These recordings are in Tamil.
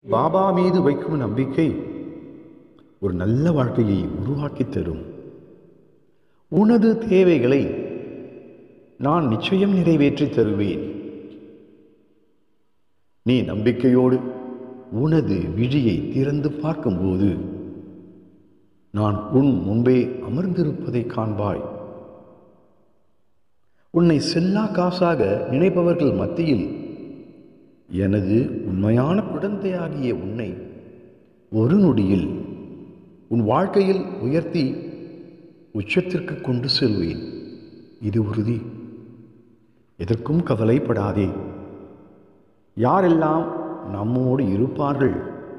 பாபா மீது வைக்கும் நம்பிக்கை ஒரு நல்ல வாழ்க்கையை உருவாக்கி தரும் உனது தேவைகளை நான் நிச்சயம் நிறைவேற்றி தருவேன் நீ நம்பிக்கையோடு உனது விழியை திறந்து பார்க்கும்போது நான் உன் முன்பே அமர்ந்திருப்பதை காண்பாய் உன்னை செல்லா காசாக நினைப்பவர்கள் மத்தியில் எனது உண்மையான குழந்தையாகிய உன்னை ஒரு நொடியில் உன் வாழ்க்கையில் உயர்த்தி உச்சத்திற்கு கொண்டு செல்வேன் இது உறுதி எதற்கும் கவலைப்படாதே யாரெல்லாம் நம்மோடு இருப்பார்கள்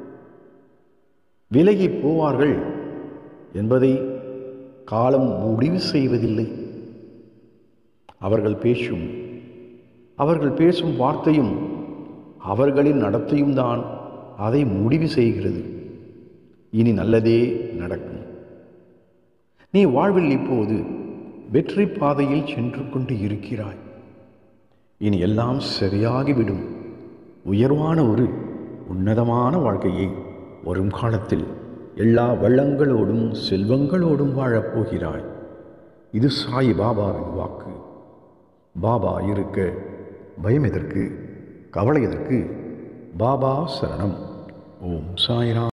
விலகி போவார்கள் என்பதை காலம் முடிவு செய்வதில்லை அவர்கள் பேசும் அவர்கள் பேசும் வார்த்தையும் அவர்களின் நடத்தையும் தான் அதை முடிவு செய்கிறது இனி நல்லதே நடக்கும் நீ வாழ்வில் இப்போது வெற்றி பாதையில் சென்று கொண்டு இருக்கிறாய் இனி எல்லாம் சரியாகிவிடும் உயர்வான ஒரு உன்னதமான வாழ்க்கையை வரும் காலத்தில் எல்லா வள்ளங்களோடும் செல்வங்களோடும் வாழப்போகிறாய் இது சாய் பாபாவின் வாக்கு பாபா இருக்க பயம் எதற்கு கவலை எதற்கு பாபா சரணம் ஓம் சாய்ராம்